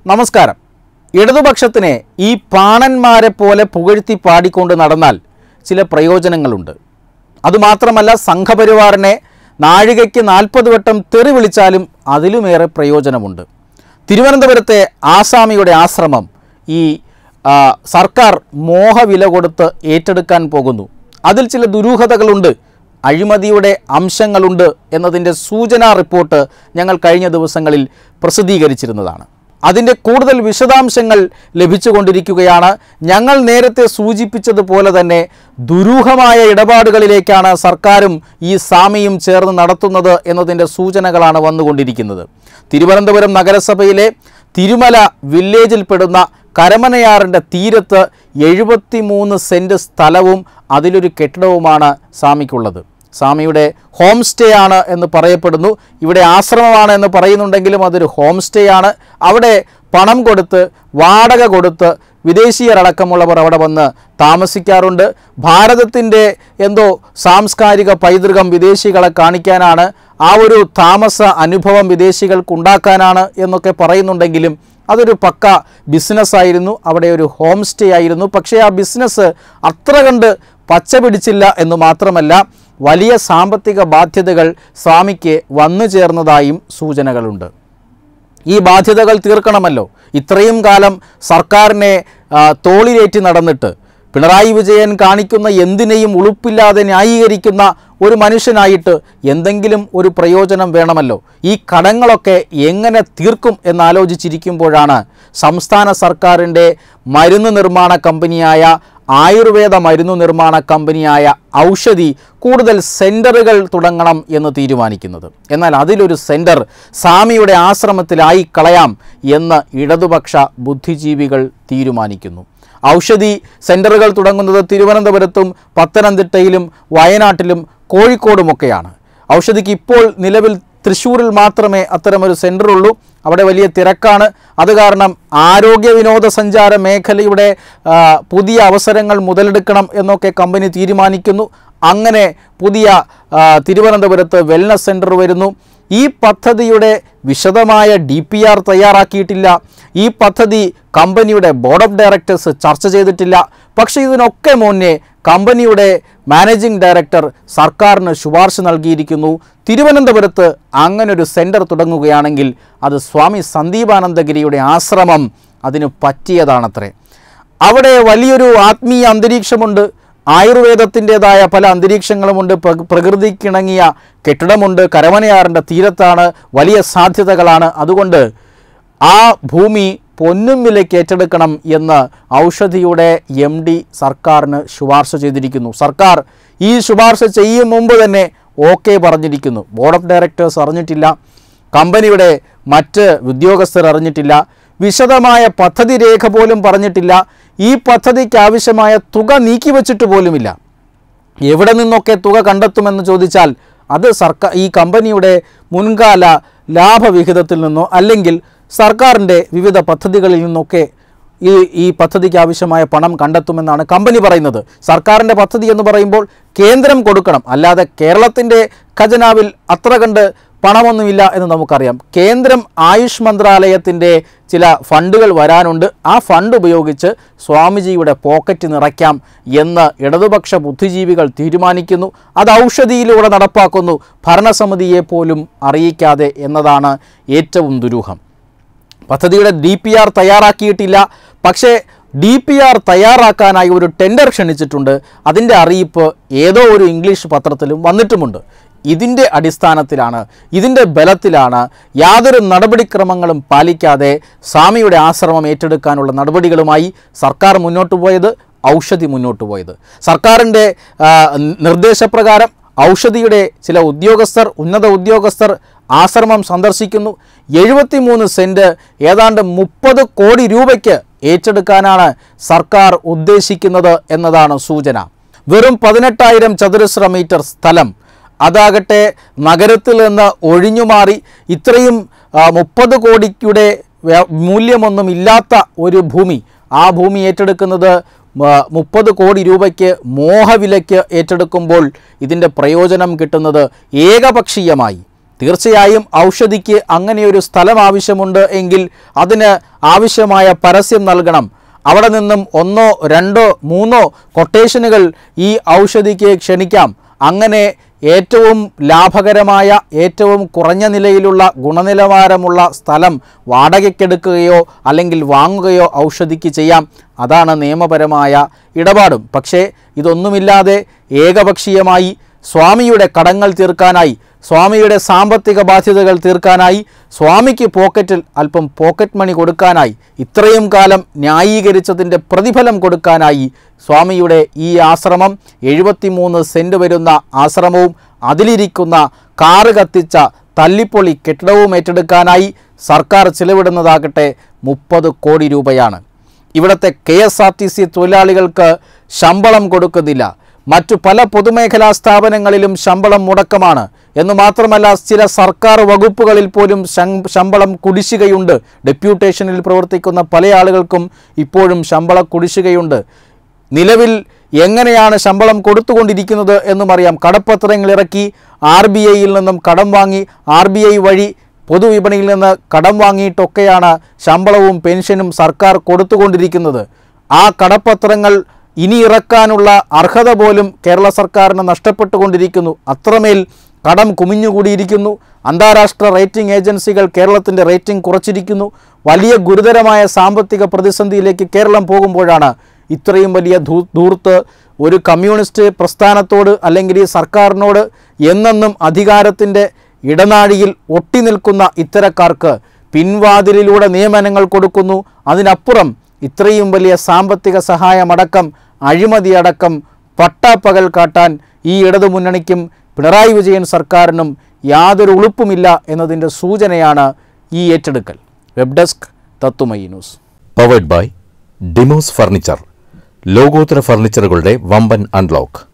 നമസ്കാരം ഇടതുപക്ഷത്തിനെ ഈ പാണന്മാരെ പോലെ പുകഴ്ത്തി പാടിക്കൊണ്ട് നടന്നാൽ ചില പ്രയോജനങ്ങളുണ്ട് അതുമാത്രമല്ല സംഘപരിവാറിനെ നാഴികയ്ക്ക് നാൽപ്പത് വട്ടം തെറി വിളിച്ചാലും അതിലുമേറെ പ്രയോജനമുണ്ട് തിരുവനന്തപുരത്തെ ആസാമിയുടെ ആശ്രമം ഈ ആ, സർക്കാർ മോഹവില കൊടുത്ത് ഏറ്റെടുക്കാൻ പോകുന്നു അതിൽ ചില ദുരൂഹതകളുണ്ട് അഴിമതിയുടെ അംശങ്ങളുണ്ട് എന്നതിൻ്റെ സൂചനാ റിപ്പോർട്ട് ഞങ്ങൾ കഴിഞ്ഞ ദിവസങ്ങളിൽ പ്രസിദ്ധീകരിച്ചിരുന്നതാണ് അതിൻ്റെ കൂടുതൽ വിശദാംശങ്ങൾ ലഭിച്ചുകൊണ്ടിരിക്കുകയാണ് ഞങ്ങൾ നേരത്തെ സൂചിപ്പിച്ചതുപോലെ തന്നെ ദുരൂഹമായ ഇടപാടുകളിലേക്കാണ് സർക്കാരും ഈ സാമിയും ചേർന്ന് നടത്തുന്നത് എന്നതിൻ്റെ സൂചനകളാണ് വന്നുകൊണ്ടിരിക്കുന്നത് തിരുവനന്തപുരം നഗരസഭയിലെ തിരുമല വില്ലേജിൽപ്പെടുന്ന കരമനയാറിൻ്റെ തീരത്ത് എഴുപത്തിമൂന്ന് സെൻറ്റ് സ്ഥലവും അതിലൊരു കെട്ടിടവുമാണ് സ്വാമിക്കുള്ളത് സ്വാമിയുടെ ഹോം സ്റ്റേ ആണ് എന്ന് പറയപ്പെടുന്നു ഇവിടെ ആശ്രമമാണ് എന്ന് പറയുന്നുണ്ടെങ്കിലും അതൊരു ഹോം സ്റ്റേ ആണ് അവിടെ പണം കൊടുത്ത് വാടക കൊടുത്ത് വിദേശീയരടക്കമുള്ളവർ അവിടെ വന്ന് താമസിക്കാറുണ്ട് ഭാരതത്തിൻ്റെ എന്തോ സാംസ്കാരിക പൈതൃകം വിദേശികളെ കാണിക്കാനാണ് ആ ഒരു താമസ അനുഭവം വിദേശികൾക്കുണ്ടാക്കാനാണ് എന്നൊക്കെ പറയുന്നുണ്ടെങ്കിലും അതൊരു പക്ക ബിസിനസ്സായിരുന്നു അവിടെ ഒരു ഹോം സ്റ്റേ ആയിരുന്നു പക്ഷേ ആ ബിസിനസ് അത്ര കണ്ട് പച്ച പിടിച്ചില്ല എന്ന് മാത്രമല്ല വലിയ സാമ്പത്തിക ബാധ്യതകൾ സ്വാമിക്ക് വന്നു ചേർന്നതായും സൂചനകളുണ്ട് ഈ ബാധ്യതകൾ തീർക്കണമല്ലോ ഇത്രയും കാലം സർക്കാരിനെ ആ, തോളിലേറ്റി നടന്നിട്ട് പിണറായി വിജയൻ കാണിക്കുന്ന എന്തിനേയും ഉളുപ്പില്ലാതെ ന്യായീകരിക്കുന്ന ഒരു മനുഷ്യനായിട്ട് എന്തെങ്കിലും ഒരു പ്രയോജനം വേണമല്ലോ ഈ കടങ്ങളൊക്കെ എങ്ങനെ തീർക്കും എന്നാലോചിച്ചിരിക്കുമ്പോഴാണ് സംസ്ഥാന സർക്കാരിൻ്റെ മരുന്ന് നിർമ്മാണ കമ്പനിയായ ആയുർവേദ മരുന്നു നിർമ്മാണ കമ്പനിയായ ഔഷധി കൂടുതൽ സെൻറ്ററുകൾ തുടങ്ങണം എന്ന് തീരുമാനിക്കുന്നത് എന്നാൽ അതിലൊരു സെൻറ്റർ സ്വാമിയുടെ ആശ്രമത്തിലായി കളയാം എന്ന് ഇടതുപക്ഷ ബുദ്ധിജീവികൾ തീരുമാനിക്കുന്നു ഔഷധി സെൻറ്ററുകൾ തുടങ്ങുന്നത് തിരുവനന്തപുരത്തും പത്തനംതിട്ടയിലും വയനാട്ടിലും കോഴിക്കോടുമൊക്കെയാണ് ഔഷധിക്ക് ഇപ്പോൾ നിലവിൽ തൃശ്ശൂരിൽ മാത്രമേ അത്തരമൊരു സെൻ്ററുള്ളൂ അവിടെ വലിയ തിരക്കാണ് അത് കാരണം ആരോഗ്യ വിനോദസഞ്ചാര മേഖലയുടെ ആ, പുതിയ അവസരങ്ങൾ മുതലെടുക്കണം എന്നൊക്കെ കമ്പനി തീരുമാനിക്കുന്നു അങ്ങനെ പുതിയ ആ, തിരുവനന്തപുരത്ത് വെൽനസ് സെൻറ്റർ വരുന്നു ഈ പദ്ധതിയുടെ വിശദമായ ഡി പി ആർ തയ്യാറാക്കിയിട്ടില്ല ഈ പദ്ധതി കമ്പനിയുടെ ബോർഡ് ഓഫ് ഡയറക്ടേഴ്സ് ചർച്ച ചെയ്തിട്ടില്ല പക്ഷേ ഇതിനൊക്കെ മുന്നേ കമ്പനിയുടെ മാനേജിംഗ് ഡയറക്ടർ സർക്കാരിന് ശുപാർശ നൽകിയിരിക്കുന്നു തിരുവനന്തപുരത്ത് അങ്ങനൊരു സെൻറ്റർ തുടങ്ങുകയാണെങ്കിൽ അത് സ്വാമി സന്ദീപാനന്ദഗിരിയുടെ ആശ്രമം അതിന് പറ്റിയതാണത്രേ അവിടെ വലിയൊരു ആത്മീയ അന്തരീക്ഷമുണ്ട് ആയുർവേദത്തിൻ്റെതായ പല അന്തരീക്ഷങ്ങളുമുണ്ട് പ്ര- പ്രകൃതിക്കിണങ്ങിയ കെട്ടിടമുണ്ട് കരമനയാറിൻ്റെ തീരത്താണ് വലിയ സാധ്യതകളാണ് അതുകൊണ്ട് ആ ഭൂമി പൊന്നും വിലയ്ക്ക് ഏറ്റെടുക്കണം എന്ന് ഔഷധിയുടെ എം ഡി സർക്കാരിന് ശുപാർശ ചെയ്തിരിക്കുന്നു സർക്കാർ ഈ ശുപാർശ ചെയ്യും മുമ്പ് തന്നെ ഓക്കെ പറഞ്ഞിരിക്കുന്നു ബോർഡ് ഓഫ് ഡയറക്ടേഴ്സ് അറിഞ്ഞിട്ടില്ല കമ്പനിയുടെ മറ്റ് ഉദ്യോഗസ്ഥർ അറിഞ്ഞിട്ടില്ല വിശദമായ പദ്ധതി രേഖ പോലും പറഞ്ഞിട്ടില്ല ഈ പദ്ധതിക്ക് ആവശ്യമായ തുക നീക്കിവെച്ചിട്ട് പോലുമില്ല എവിടെ നിന്നൊക്കെ തുക കണ്ടെത്തുമെന്ന് ചോദിച്ചാൽ അത് സർക്കാർ ഈ കമ്പനിയുടെ മുൻകാല ലാഭവിഹിതത്തിൽ നിന്നോ അല്ലെങ്കിൽ സർക്കാരിൻ്റെ വിവിധ പദ്ധതികളിൽ നിന്നൊക്കെ ഈ ഈ പദ്ധതിക്ക് ആവശ്യമായ പണം കണ്ടെത്തുമെന്നാണ് കമ്പനി പറയുന്നത് സർക്കാരിൻ്റെ പദ്ധതി എന്ന് പറയുമ്പോൾ കേന്ദ്രം കൊടുക്കണം അല്ലാതെ കേരളത്തിൻ്റെ ഖജനാവിൽ അത്ര കണ്ട് പണമൊന്നുമില്ല എന്ന് നമുക്കറിയാം കേന്ദ്രം ആയുഷ് മന്ത്രാലയത്തിൻ്റെ ചില ഫണ്ടുകൾ വരാനുണ്ട് ആ ഫണ്ട് ഉപയോഗിച്ച് സ്വാമിജിയുടെ പോക്കറ്റ് നിറയ്ക്കാം എന്ന് ഇടതുപക്ഷ ബുദ്ധിജീവികൾ തീരുമാനിക്കുന്നു അത് ഔഷധിയിലൂടെ നടപ്പാക്കുന്നു ഭരണസമിതിയെ പോലും അറിയിക്കാതെ എന്നതാണ് ഏറ്റവും ദുരൂഹം പദ്ധതിയുടെ ഡി പി ആർ തയ്യാറാക്കിയിട്ടില്ല പക്ഷേ ഡി പി ആർ തയ്യാറാക്കാനായി ഒരു ടെൻഡർ ക്ഷണിച്ചിട്ടുണ്ട് അതിൻ്റെ അറിയിപ്പ് ഏതോ ഒരു ഇംഗ്ലീഷ് പത്രത്തിലും വന്നിട്ടുമുണ്ട് ഇതിൻ്റെ അടിസ്ഥാനത്തിലാണ് ഇതിൻ്റെ ബലത്തിലാണ് യാതൊരു നടപടിക്രമങ്ങളും പാലിക്കാതെ സ്വാമിയുടെ ആശ്രമം ഏറ്റെടുക്കാനുള്ള നടപടികളുമായി സർക്കാർ മുന്നോട്ട് പോയത് ഔഷധി മുന്നോട്ട് പോയത് സർക്കാരിൻ്റെ ആ, നിർദ്ദേശപ്രകാരം ഔഷധിയുടെ ചില ഉദ്യോഗസ്ഥർ ഉന്നത ഉദ്യോഗസ്ഥർ ആശ്രമം സന്ദർശിക്കുന്നു എഴുപത്തിമൂന്ന് സെൻറ്റ് ഏതാണ്ട് മുപ്പത് കോടി രൂപയ്ക്ക് ഏറ്റെടുക്കാനാണ് സർക്കാർ ഉദ്ദേശിക്കുന്നത് എന്നതാണ് സൂചന വെറും പതിനെട്ടായിരം ചതുരശ്ര മീറ്റർ സ്ഥലം അതാകട്ടെ നഗരത്തിൽ നിന്ന് ഒഴിഞ്ഞുമാറി ഇത്രയും മുപ്പത് കോടിയുടെ വ്യ- മൂല്യമൊന്നും ഇല്ലാത്ത ഒരു ഭൂമി ആ ഭൂമി ഏറ്റെടുക്കുന്നത് മുപ്പത് കോടി രൂപയ്ക്ക് മോഹവിലയ്ക്ക് ഏറ്റെടുക്കുമ്പോൾ ഇതിൻ്റെ പ്രയോജനം കിട്ടുന്നത് ഏകപക്ഷീയമായി തീർച്ചയായും ഔഷധിക്ക് അങ്ങനെയൊരു സ്ഥലം ആവശ്യമുണ്ട് എങ്കിൽ അതിന് ആവശ്യമായ പരസ്യം നൽകണം അവിടെ നിന്നും ഒന്നോ രണ്ടോ മൂന്നോ കൊട്ടേഷനുകൾ ഈ ഔഷധിക്ക് ക്ഷണിക്കാം അങ്ങനെ ഏറ്റവും ലാഭകരമായ ഏറ്റവും കുറഞ്ഞ നിലയിലുള്ള ഗുണനിലവാരമുള്ള സ്ഥലം വാടകയ്ക്കെടുക്കുകയോ അല്ലെങ്കിൽ വാങ്ങുകയോ ഔഷധിക്ക് ചെയ്യാം അതാണ് നിയമപരമായ ഇടപാടും പക്ഷേ ഇതൊന്നുമില്ലാതെ ഏകപക്ഷീയമായി സ്വാമിയുടെ കടങ്ങൾ തീർക്കാനായി സ്വാമിയുടെ സാമ്പത്തിക ബാധ്യതകൾ തീർക്കാനായി സ്വാമിക്ക് പോക്കറ്റിൽ അല്പം പോക്കറ്റ് മണി കൊടുക്കാനായി ഇത്രയും കാലം ന്യായീകരിച്ചതിൻ്റെ പ്രതിഫലം കൊടുക്കാനായി സ്വാമിയുടെ ഈ ആശ്രമം എഴുപത്തിമൂന്ന് സെൻറ്റ് വരുന്ന ആശ്രമവും അതിലിരിക്കുന്ന കാറ് കത്തിച്ച തല്ലിപ്പൊളി കെട്ടിടവും ഏറ്റെടുക്കാനായി സർക്കാർ ചിലവിടുന്നതാകട്ടെ മുപ്പത് കോടി രൂപയാണ് ഇവിടുത്തെ K S R T C തൊഴിലാളികൾക്ക് ശമ്പളം കൊടുക്കുന്നില്ല മറ്റു പല പൊതുമേഖലാ സ്ഥാപനങ്ങളിലും ശമ്പളം മുടക്കമാണ് എന്ന് മാത്രമല്ല ചില സർക്കാർ വകുപ്പുകളിൽ പോലും ശം- ശമ്പളം കുടിശ്ശികയുണ്ട് ഡെപ്യൂട്ടേഷനിൽ പ്രവർത്തിക്കുന്ന പല ആളുകൾക്കും ഇപ്പോഴും ശമ്പള കുടിശ്ശികയുണ്ട് നിലവിൽ എങ്ങനെയാണ് ശമ്പളം കൊടുത്തുകൊണ്ടിരിക്കുന്നത് എന്നും അറിയാം കടപ്പത്രങ്ങൾ ഇറക്കി ആർ ബി ഐയിൽ നിന്നും കടം വാങ്ങി ആർ ബി ഐ വഴി പൊതുവിപണിയിൽ നിന്ന് കടം വാങ്ങിയിട്ടൊക്കെയാണ് ശമ്പളവും പെൻഷനും സർക്കാർ കൊടുത്തുകൊണ്ടിരിക്കുന്നത് ആ കടപ്പത്രങ്ങൾ ഇനി ഇറക്കാനുള്ള അർഹത പോലും കേരള സർക്കാരിന് നഷ്ടപ്പെട്ടുകൊണ്ടിരിക്കുന്നു അത്രമേൽ കടം കുമിഞ്ഞുകൂടിയിരിക്കുന്നു അന്താരാഷ്ട്ര റേറ്റിംഗ് ഏജൻസികൾ കേരളത്തിൻ്റെ റേറ്റിംഗ് കുറച്ചിരിക്കുന്നു വലിയ ഗുരുതരമായ സാമ്പത്തിക പ്രതിസന്ധിയിലേക്ക് കേരളം പോകുമ്പോഴാണ് ഇത്രയും വലിയ ധൂ ധൂർത്ത് ഒരു കമ്മ്യൂണിസ്റ്റ് പ്രസ്ഥാനത്തോട് അല്ലെങ്കിൽ ഈ സർക്കാരിനോട് എന്നെന്നും അധികാരത്തിൻ്റെ ഇടനാഴിയിൽ ഒട്ടി നിൽക്കുന്ന ഇത്തരക്കാർക്ക് പിൻവാതിലിലൂടെ നിയമനങ്ങൾ കൊടുക്കുന്നു അതിനപ്പുറം ഇത്രയും വലിയ സാമ്പത്തിക സഹായമടക്കം അഴിമതിയടക്കം പട്ടാപ്പകൽ കാട്ടാൻ ഈ ഇടതുമുന്നണിക്കും പിണറായി വിജയൻ സർക്കാരിനും യാതൊരു ഉളുപ്പുമില്ല എന്നതിൻ്റെ സൂചനയാണ് ഈ ഏറ്റെടുക്കൽ web desk Tatwamayi news powered by ഡിമോസ് ഫർണിച്ചർ ലോകോത്തര ഫർണിച്ചറുകളുടെ വമ്പൻ അൺലോക്ക്